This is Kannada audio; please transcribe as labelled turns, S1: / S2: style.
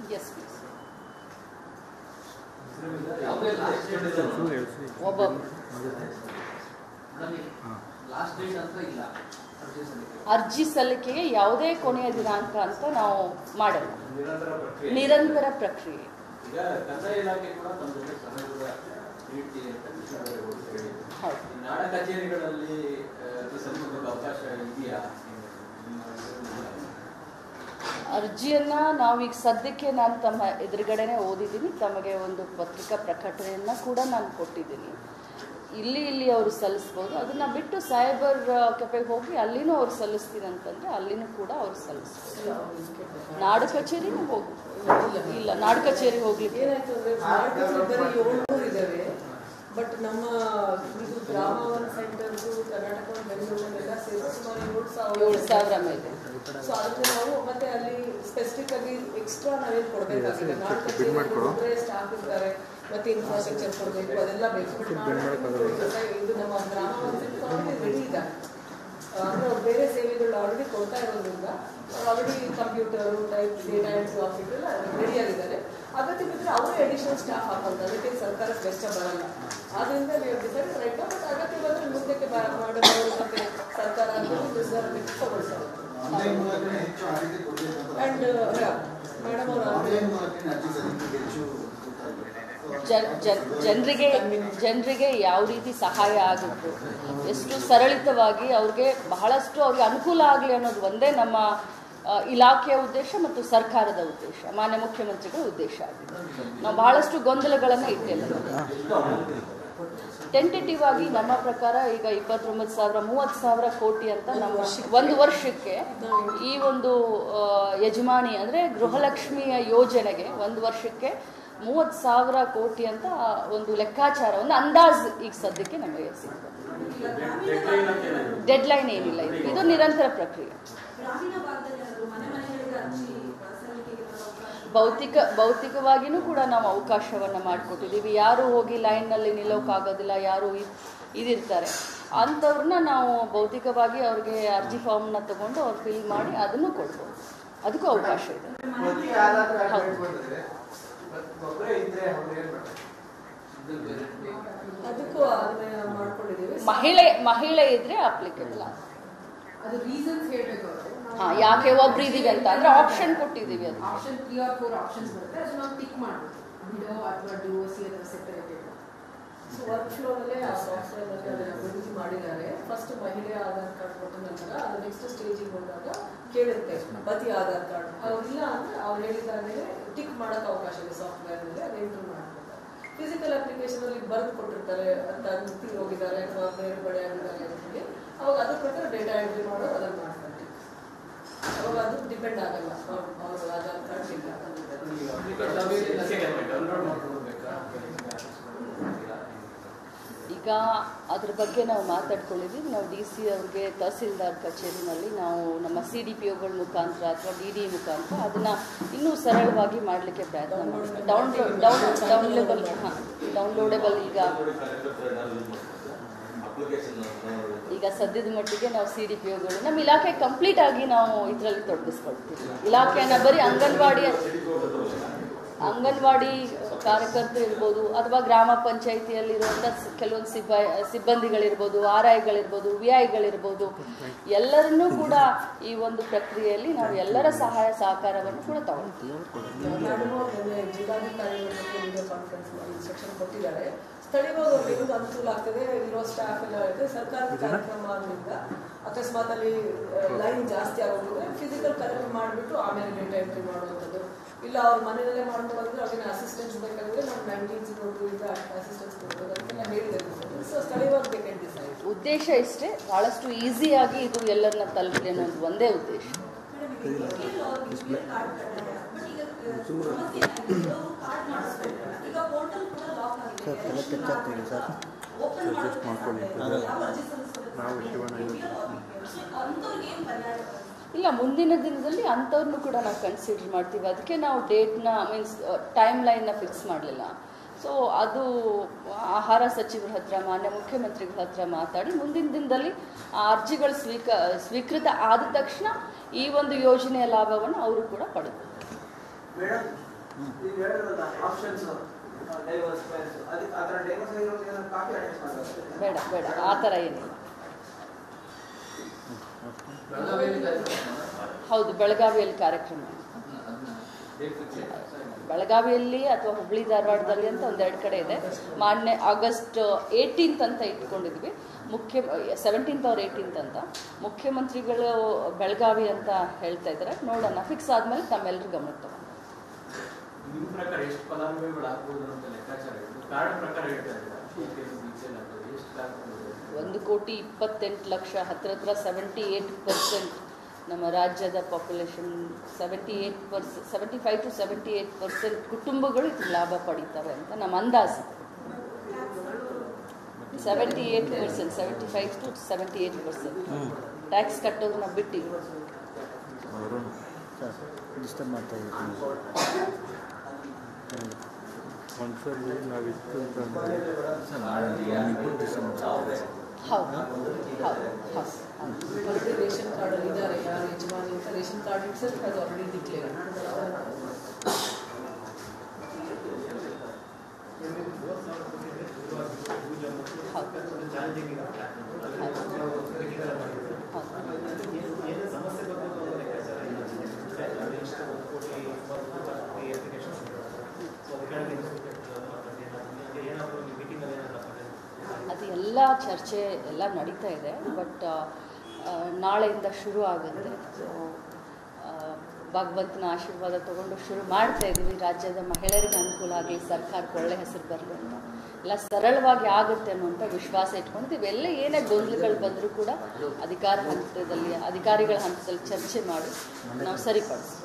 S1: ಎಸ್ ಪ್ಲೀಸ್
S2: ಯಾವುದೇ ಲಾಸ್ಟ್ ಡೇಟ್
S1: ಒಬ್ಬ
S2: ಲಾಸ್ಟ್ ಡೇಟ್ ಅಂತ ಇಲ್ಲ ಅರ್ಜಿ ಸಲ್ಲಿಕೆ
S1: ಅರ್ಜಿ ಸಲ್ಲಿಕೆಗೆ ಯಾವುದೇ ಕೊನೆಯ ದಿನಾಂಕ ಅಂತ ನಾವು ಮಾಡಲ್ಲ
S2: ನಿರಂತರ ಪ್ರಕ್ರಿಯೆ
S1: ನಿರಂತರ ಪ್ರಕ್ರಿಯೆ
S2: ಈಗ ಕಂದಾಯ ಇಲಾಖೆ ಕೂಡ ತಮ್ಮ ಜೊತೆ ಸಹಯೋಗ ನೀಡ್ತೀವಿ ಅಂತ ಕೃಷ್ಣಬೈರೇಗೌಡರು ಹೇಳಿದ್ರು
S1: ಹೌದು
S2: ಈ ನಾಡ ಕಚೇರಿಗಳಲ್ಲಿ ಆ, ಅರ್ಜಿ ಸಲ್ಲಿಸೋದಕ್ಕೆ ಅವಕಾಶ ಇದೆಯಾ ನಿಮ್ಮ ಇದರಲ್ಲಿ?
S1: ಅರ್ಜಿಯನ್ನ ನಾವೀಗ ಸದ್ಯಕ್ಕೆ ನಾನು ತಮ್ಮ ಎದುರುಗಡೆನೆ ಓದಿದ್ದೀನಿ ತಮಗೆ ಒಂದು ಪತ್ರಿಕಾ ಪ್ರಕಟಣೆಯನ್ನ ಕೂಡ ನಾನು ಕೊಟ್ಟಿದ್ದೀನಿ ಇಲ್ಲಿ ಇಲ್ಲಿ ಅವರು ಸಲ್ಲಿಸ್ಬೋದು ಅದನ್ನ ಬಿಟ್ಟು ಸೈಬರ್ ಕೆಫೆಗೆ ಹೋಗಿ ಅಲ್ಲಿನೂ ಅವ್ರು ಸಲ್ಲಿಸ್ತೀನಿ ಅಂತಂದ್ರೆ ಅಲ್ಲಿನೂ ಕೂಡ ಅವ್ರು ಸಲ್ಲಿಸ್ಬೋದು ನಾಡು ಕಚೇರಿನೂ ಹೋಗಿ ಇಲ್ಲ ನಾಡು ಕಚೇರಿ ಹೋಗ್ಲಿಕ್ಕೆ
S3: ಏನಾಯ್ತು ಅಂದ್ರೆ ಭಾರತದಲ್ಲಿ ಬರೀ ಏಳ್ನೂರು ಇದಾವೆ ಬಟ್ ನಮ್ಮ ಇದು ಗ್ರಾಮ ಒನ್ ಸೆಂಟರ್ದು ಕರ್ನಾಟಕ ಒನ್ ಬೆಂಗಳೂರು ಎಲ್ಲ ಸೇರಿ ಸುಮಾರು ಏಳು ಸಾವಿರ
S1: ಏಳು ಸಾವಿರ ಮೇಲೆ
S3: ಸೊ ಅದಕ್ಕೆ ನಾವು ಮತ್ತೆ ಅಲ್ಲಿ ಸ್ಪೆಸಿಫಿಕ್ ಆಗಿ ಎಕ್ಸ್ಟ್ರಾ ನಾವೇನು ಕೊಡಬೇಕಾಗಿದೆ ನಾಲ್ಕು ಸ್ಟಾಫ್ ಇರ್ತಾರೆ ಮತ್ತೆ ಇನ್ಫ್ರಾಸ್ಟ್ರಕ್ಚರ್ ಕೊಡಬೇಕು ಅದೆಲ್ಲ ಬೇಕು ಇದು ನಮ್ಮ ಗ್ರಾಮ ಒನ್ ಸೆಂಟರ್ ಆಲ್ರೆಡಿ ರೆಡಿ ಇದ್ದಾರೆ ಅಂದ್ರೆ ಅವ್ರು ಬೇರೆ ಸೇವೆಗಳು ಆಲ್ರೆಡಿ ಕೊಡ್ತಾ ಇರೋದ್ರಿಂದ already computer type data entry officer ಎಲ್ಲ ರೆಡಿ ಆಗಿದ್ದಾರೆ ಅಗತ್ಯ ಬಿದ್ದರೆ ಅವರೇ ಅಡಿಷನಲ್ ಸ್ಟಾಫ್ ಹಾಕೋದು ಅದಕ್ಕೆ ಸರ್ಕಾರಕ್ಕೆ ವೆಚ್ಚ ಬರಲ್ಲ ಆದ್ರಿಂದ ನೀವು ಡಿಸೈಡ್ ರೈಟ್ ಬಟ್ ಅಗತ್ಯ ಬಂದರೆ ಮುಂದಕ್ಕೆ ಬ- ಮಾಡೋದು ಮತ್ತೆ ಸರ್ಕಾರ ತಗೊಳ್ತಾರೆ
S4: ಆನ್ಲೈನ್ ಮೂಲಕನೇ ಹೆಚ್ಚು ಆದ್ಯತೆ ಕೊಡಬೇಕು ಅಂತ
S3: ಅಂಡ್ ಮೇಡಮ್ ಅವರು
S4: ಆನ್ಲೈನ್ ಮೂಲಕನೇ ಅರ್ಜಿ ಸಲ್ಲಿಕೆಗೆ ಹೆಚ್ಚು ಗೊತ್ತಾಗಬೇಕು.
S1: ಜನ್ ಜನ್ ಜನರಿಗೆ ಜನರಿಗೆ ಯಾವ ರೀತಿ ಸಹಾಯ ಆಗುತ್ತೆ ಎಷ್ಟು ಸರಳಿತವಾಗಿ ಅವ್ರಿಗೆ ಬಹಳಷ್ಟು ಅವ್ರಿಗೆ ಅನುಕೂಲ ಆಗಲಿ ಅನ್ನೋದು ಒಂದೇ ನಮ್ಮ ಆ, ಇಲಾಖೆಯ ಉದ್ದೇಶ ಮತ್ತು ಸರ್ಕಾರದ ಉದ್ದೇಶ ಮಾನ್ಯ ಮುಖ್ಯಮಂತ್ರಿಗಳ ಉದ್ದೇಶ ಆಗಿದೆ ನಾವು ಬಹಳಷ್ಟು ಗೊಂದಲಗಳನ್ನು ಇಟ್ಟೇವೆ ಟೆಂಟೇಟಿವ್ ಆಗಿ ನಮ್ಮ ಪ್ರಕಾರ ಈಗ ಇಪ್ಪತ್ತೊಂಬತ್ತು ಸಾವಿರ ಮೂವತ್ತು ಸಾವಿರ ಕೋಟಿ ಅಂತ ನಮ್ಮ ಒಂದು ವರ್ಷಕ್ಕೆ ಈ ಒಂದು ಆ, ಯಜಮಾನಿ ಅಂದರೆ ಗೃಹಲಕ್ಷ್ಮಿಯ ಯೋಜನೆಗೆ ಒಂದು ವರ್ಷಕ್ಕೆ ಮೂವತ್ತು ಸಾವಿರ ಕೋಟಿ ಅಂತ ಒಂದು ಲೆಕ್ಕಾಚಾರವನ್ನು ಅಂದಾಜು ಈಗ ಸದ್ಯಕ್ಕೆ ನಮಗೆ ಸಿಗ್ತದೆ ಡೆಡ್ಲೈನ್ ಏನಿಲ್ಲ ಇದು ಇದು ನಿರಂತರ ಪ್ರಕ್ರಿಯೆ
S5: ಗ್ರಾಮೀಣ ಭಾಗದಲ್ಲಿ ಏನಾದ್ರು ಮನೆ ಮನೆಗಳಿಗೆ ಅರ್ಜಿ ಸಲ್ಲಿಕೆಗೆ ಬರೋ ಅವಕಾಶ
S1: ಭೌತಿಕ ಭೌತಿಕವಾಗಿಯೂ ಕೂಡ ನಾವು ಅವಕಾಶವನ್ನು ಮಾಡಿಕೊಟ್ಟಿದ್ದೀವಿ ಯಾರು ಹೋಗಿ ಲೈನ್ನಲ್ಲಿ ನಿಲ್ಲೋಕ್ಕಾಗೋದಿಲ್ಲ ಯಾರು ಇದ್- ಇದಿರ್ತಾರೆ ಅಂಥವ್ರನ್ನ ನಾವು ಭೌತಿಕವಾಗಿ ಅವ್ರಿಗೆ ಅರ್ಜಿ ಫಾರ್ಮ್ನ ತಗೊಂಡು ಅವ್ರು ಫಿಲ್ ಮಾಡಿ ಅದನ್ನು ಕೊಡ್ಬೋದು ಅದಕ್ಕೂ ಅವಕಾಶ ಇದೆ
S4: ಪ್ರತಿ ಯಾರಾದ್ರೂ
S1: ಹೌದು.
S4: ಅಡ್ಮಿಟ್ ಮಾಡಿದ್ರೆ ಒಬ್ಬರೇ ಇದ್ರೆ ಅವ್ರು ಏನ್ ಮಾಡ್ತಾರೆ
S2: ಇದು ಬೇರೆ ಬೇಕು.
S3: ಅದಕ್ಕೂ ಅದನ್ನ ಮಾಡ್ಕೊಂಡಿದ್ದೀವಿ
S1: ಮಹಿಳೆ ಮಹಿಳೆ ಇದ್ರೆ ಅಪ್ಲಿಕೇಬಲ್
S5: ಅದು ರೀಸನ್ಸ್ ಹೇಳ್ಬೇಕು ಅವರು
S1: ಹಾ ಯಾಕೆ ಒಬ್ರು ಇದೀವಿ ಅಂತ ಅಂದ್ರೆ ಆಪ್ಷನ್ ಕೊಟ್ಟಿದ್ದೀವಿ ಅದು
S5: option three or four options ಬರುತ್ತೆ ಅದನ್ನ ನಾವು ಟಿಕ್ ಮಾಡ್ಬೋದು ವಿಡೋ ಅಥವಾ ಡಿವೋರ್ಸಿ ಅಥವಾ ಸೆಪರೇಟೆಡ್
S3: ಸೊ ವರ್ಕ್ ಫ್ಲೋರಲ್ಲೇ ಆ ಸಾಫ್ಟ್ವೇರ್ನಲ್ಲಿ ಅದನ್ನ ಅಭಿವೃದ್ಧಿ ಮಾಡಿದ್ದಾರೆ ಫಸ್ಟ್ ಮಹಿಳೆ ಆಧಾರ್ ಕಾರ್ಡ್ ಕೊಟ್ಟ ನಂತರ ಅದು ನೆಕ್ಸ್ಟ್ ಸ್ಟೇಜಿಗೆ ಹೋದಾಗ ಕೇಳುತ್ತೆ ಪತಿ ಆಧಾರ್ ಕಾರ್ಡ್ ಅವ್ರಿಲ್ಲ ಅಂದ್ರೆ ಅವ್ರು ಹೇಳಿದಾಗೆ ಟಿಕ್ ಮಾಡೋಕೆ ಅವಕಾಶ ಇದೆ ಸಾಫ್ಟ್ವೇರ್ನಲ್ಲಿ ಅದು ಎಂಟ್ರಿ ಮಾಡ್ತಾರೆ ಫಿಸಿಕಲ್ ಅಪ್ಲಿಕೇಶನ್ ಅಲ್ಲಿ ಬರೆದು ಕೊಟ್ಟಿರ್ತಾರೆ ಅಂತ ತೀರ್ ಹೋಗಿದ್ದಾರೆ ಅಥವಾ ಬೇರೆ ಬಡೆ ಆಗಿದ್ದಾರೆ ಅಂತ ಹೇಳಿ ಅವಾಗ ಅದ್ರ ಪ್ರಕಾರ ಡೇಟಾ ಎಂಟ್ರಿ ಮಾಡೋದು ಅದನ್ನ ಮಾಡ್ತಾರೆ ಅವಾಗ ಅದು ಡಿಪೆಂಡ್ ಆಗಲ್ಲ ಅವ್ರ ಅವ್ರ ಆಧಾರ್ ಕಾರ್ಡ್ ಇಲ್ಲ
S2: ಡೌನ್ಲೋಡ್ ಮಾಡ್ಕೊಳ್ಬೇಕಾ
S1: ಈಗ ಅದ್ರ ಬಗ್ಗೆ ನಾವು ಮಾತಾಡ್ಕೊಂಡಿದ್ದೀವಿ ನಾವು ಡಿ ಸಿ ಅವ್ರಿಗೆ ತಹಸೀಲ್ದಾರ್ ಕಚೇರಿನಲ್ಲಿ ನಾವು ನಮ್ಮ ಸಿ ಡಿ ಪಿ ಒಗಳ ಮುಖಾಂತರ ಅಥವಾ ಡಿ ಡಿ ಮುಖಾಂತರ ಅದನ್ನು ಇನ್ನೂ ಸರಳವಾಗಿ ಮಾಡಲಿಕ್ಕೆ ಪ್ರಯತ್ನ ಮಾಡ್ತೀವಿ ಡೌನ್ಲೋಡ್ ಡೌನ್ ಡೌನ್ಲೋಡಬಲ್ ಹಾಂ ಡೌನ್ಲೋಡಬಲ್ ಈಗ ಈಗ ಸದ್ಯದ ಮಟ್ಟಿಗೆ ನಾವು ಸಿ ಡಿ ಪಿ ಒಗಳು ನಮ್ಮ ಇಲಾಖೆ ಕಂಪ್ಲೀಟ್ ಆಗಿ ನಾವು ಇದರಲ್ಲಿ ತೊಡಗಿಸ್ಕೊಳ್ತೀವಿ ಇಲಾಖೆಯನ್ನು ಬರೀ ಅಂಗನವಾಡಿ ಅಂಗನವಾಡಿ ಕಾರ್ಯಕರ್ತರು ಇರ್ಬೋದು ಅಥವಾ ಗ್ರಾಮ ಪಂಚಾಯಿತಿಯಲ್ಲಿರುವಂಥ ಕೆಲವೊಂದು ಸಿಬ್ಬ ಸಿಬ್ಬಂದಿಗಳಿರ್ಬೋದು ಆರ್ ಐಗಳಿರ್ಬೋದು ವಿ ಐಗಳಿರ್ಬೋದು ಎಲ್ಲರನ್ನೂ ಕೂಡ ಈ ಒಂದು ಪ್ರಕ್ರಿಯೆಯಲ್ಲಿ ನಾವು ಎಲ್ಲರ ಸಹಾಯ ಸಹಕಾರವನ್ನು ಕೂಡ ತಗೊಳ್ತೀವಿ
S3: ಮೇಡಮ್ ಅವ್ರು ನಿನ್ನೆ ಜಿಲ್ಲಾಧಿಕಾರಿಗಳ ಜೊತೆ ವಿಡಿಯೋ ಕಾನ್ಫರೆನ್ಸ್ ಮಾಡಿ ಇನ್ಸ್ಟ್ರಕ್ಷನ್ ಕೊಟ್ಟಿದ್ದಾರೆ ಸ್ಥಳೀಯವಾಗಿ ಅವ್ರಿಗೆ ಹೆಂಗ್ ಅನುಕೂಲ ಆಗ್ತದೆ ಇರೋ ಸ್ಟಾಫ್ ಎಲ್ಲ ಇದೆ ಸರ್ಕಾರದ ಕಾರ್ಯಕ್ರಮ ಆದ್ರಿಂದ ಅಕಸ್ಮಾತ್ ಅಲ್ಲಿ ಲೈನ್ ಜಾಸ್ತಿ ಆಗೋದ್ರೆ ಫಿಸಿಕಲ್ ಕಲೆಕ್ಟ್ ಮಾಡಿಬಿಟ್ಟು ಆಮೇಲೆ ಡೇಟಾ ಎಂಟ್ರಿ ಮಾಡುವಂಥದ್ದು ಇಲ್ಲ ಅವ್ರ ಮನೆಯಲ್ಲೇ ಮಾಡ್ಕೊಳ್ಳೋದ್ರೆ ಅವ್ರಿಗೆ ಅಸಿಸ್ಟೆನ್ಸ್ ಬೇಕಾಗಿದ್ರೆ ನಾವು ನೈನ್ಟೀನ್ ಜೀರೋ ಟೂ ಇಂದ ಅಸಿಸ್ಟೆನ್ಸ್ ಕೊಡ್ಬೋದು ಅಂತೆಲ್ಲ ಹೇಳಿದ್ದಾರೆ ಸೊ ಸ್ಥಳೀಯವಾಗಿ ಬೇಕಂತ ಡಿಸೈಡ್
S1: ಉದ್ದೇಶ ಇಷ್ಟೇ ಭಾಳಷ್ಟು ಈಸಿಯಾಗಿ ಇದು ಎಲ್ಲರನ್ನ ತಲುಪಲಿ ಅನ್ನೋದು ಒಂದೇ ಉದ್ದೇಶ
S5: ಕಾರ್ಡ್ ಕಡ್ಡಾಯ ಬಟ್ ಈಗ ಅಹ್, ಸಮಸ್ಯೆ ಏನಾಗಿದೆ ಕಾರ್ಡ್ ಮಾಡಿಸ್ಬೇಕು ಈಗ ಪೋರ್ಟಲ್ ಕೂಡ ಲಾಕ್ ಆಗಿದೆ ಓಪನ್ ಮಾಡೋದು ಯಾವ ಅರ್ಜಿ ಸಲ್ಲಿಸಬೇಕು ಅಂಥವ್ರಿಗೆ ಏನು ಪರಿಹಾರ
S1: ಇಲ್ಲ ಮುಂದಿನ ದಿನದಲ್ಲಿ ಅಂಥವ್ರನ್ನೂ ಕೂಡ ನಾವು ಕನ್ಸಿಡರ್ ಮಾಡ್ತೀವಿ ಅದಕ್ಕೆ ನಾವು ಡೇಟ್ನ ಮೀನ್ಸ್ ಟೈಮ್ ಲೈನ್ನ ಫಿಕ್ಸ್ ಮಾಡಲಿಲ್ಲ ಸೊ ಅದು ಆಹಾರ ಸಚಿವರ ಹತ್ರ ಮಾನ್ಯ ಮುಖ್ಯಮಂತ್ರಿಗಳ ಹತ್ರ ಮಾತಾಡಿ ಮುಂದಿನ ದಿನದಲ್ಲಿ ಆ ಅರ್ಜಿಗಳು ಸ್ವೀಕ ಸ್ವೀಕೃತ ಆದ ತಕ್ಷಣ ಈ ಒಂದು ಯೋಜನೆಯ ಲಾಭವನ್ನು ಅವರು ಕೂಡ ಪಡೆದು
S6: ಮೇಡಮ್
S2: ಈಗ ಹೇಳಿದ್ರಲ್ಲ ಆಪ್ಷನ್ಸ್ ಡೈವರ್ಸ್ ಪ್ಲಾನ್ಸ್ ಅದಕ್ಕೆ ಆ ಥರ ಡೈವರ್ಸ್ ಆಗಿರೋದು ಏನಾದ್ರು ಕಾಪಿ ಅಟ್ಯಾಚ್ ಮಾಡಬೇಕು
S1: ಬೇಡ ಬೇಡ ಆ ಥರ ಏನಿಲ್ಲ ಹೌದು ಬೆಳಗಾವಿಯಲ್ಲಿ ಕಾರ್ಯಕ್ರಮ ಬೆಳಗಾವಿಯಲ್ಲಿ ಅಥವಾ ಹುಬ್ಳಿ ಧಾರವಾಡದಲ್ಲಿ ಅಂತ ಒಂದೆರಡು ಕಡೆ ಇದೆ ಮಾನ್ಯ ಆಗಸ್ಟ್ ಏಯ್ಟೀನ್ತ್ ಅಂತ ಇಟ್ಕೊಂಡಿದ್ವಿ ಮುಖ್ಯ ಸೆವೆಂಟೀನ್ತ್ ಅವ್ರ ಏಯ್ಟೀನ್ತ್ ಅಂತ ಮುಖ್ಯಮಂತ್ರಿಗಳು ಬೆಳಗಾವಿ ಅಂತ ಹೇಳ್ತಾ ಇದ್ದಾರೆ ನೋಡೋಣ ಫಿಕ್ಸ್ ಆದಮೇಲೆ ತಮ್ಮೆಲ್ಲರೂ ಗಮನಕ್ಕೆ ತಗೊಂಡು
S2: ನಿಮ್ಮ ಪ್ರಕಾರ ಎಷ್ಟು ಫಲಾನುಭವಿಗಳು ಆಗ್ಬೋದು ಅಂತ ಲೆಕ್ಕಾಚಾರ ಇದೆ ಕಾರ್ಡ್ ಪ್ರಕಾರ ಹೇಳ್ತಾ ಇದ್ದಾರೆ ಎಷ್ಟು ಆಗ್ಬೋದು
S1: ಒಂದು ಕೋಟಿ ಇಪ್ಪತ್ತೆಂಟು ಲಕ್ಷ ಹತ್ರ ಹತ್ರ ಸೆವೆಂಟಿ ಏಯ್ಟ್ ಪರ್ಸೆಂಟ್ ನಮ್ಮ ರಾಜ್ಯದ population seventy eight per seventy five to seventy eight percent ಕುಟುಂಬಗಳು ಇದು ಲಾಭ ಪಡೀತವೆ ಅಂತ ನಮ್ಮ ಅಂದಾಜು seventy eight percent seventy five to seventy eight percent tax ಕಟ್ಟೋದನ್ನ ಬಿಟ್ಟಿವಿ
S6: ಅವರು ಡಿಸ್ಟರ್ಬ್ ಮಾಡ್ತಾ ಇದ್ದೀನಿ ಒಂದ್ಸಲಿ ನಾವು ಇತ್ತು ಅಂತಂದರೆ ಡಿಸ್ಟರ್ಬ್ ಮಾಡ್ತಾರೆ
S1: ಹೌದು ಹೌದು ಹೌದು ಹೌದು
S3: ಮತ್ತೆ ರೇಷನ್ ಕಾರ್ಡ್ ಅಲ್ಲಿ ಇದ್ದಾರೆ ಯಾರು ಯಜಮಾನಿ ಅಂತ ration card itself has already declare
S1: ಅದು ಎಲ್ಲ ಚರ್ಚೆ ಎಲ್ಲ ನಡೀತಾ ಇದೆ ಬಟ್ ನಾಳೆಯಿಂದ ಶುರು ಆಗುತ್ತೆ ಸೊ ಭಗವಂತನ ಆಶೀರ್ವಾದ ತಗೊಂಡು ಶುರು ಮಾಡ್ತಾ ಇದ್ದೀವಿ ರಾಜ್ಯದ ಮಹಿಳೆಯರಿಗೆ ಅನುಕೂಲ ಆಗಲಿ ಸರ್ಕಾರಕ್ಕೆ ಒಳ್ಳೆ ಹೆಸರು ಬರಲಿ ಅಂತ ಎಲ್ಲ ಸರಳವಾಗಿ ಆಗುತ್ತೆ ಅನ್ನುವಂಥ ವಿಶ್ವಾಸ ಇಟ್ಕೊಂಡು ಇವೆಲ್ಲ ಏನೇ ಗೊಂದಲಗಳು ಬಂದರೂ ಕೂಡ ಅಧಿಕಾರ ಹಂತದಲ್ಲಿ ಅಧಿಕಾರಿಗಳ ಹಂತದಲ್ಲಿ ಚರ್ಚೆ ಮಾಡಿ ನಾವು ಸರಿಪಡಿಸ್ತೀವಿ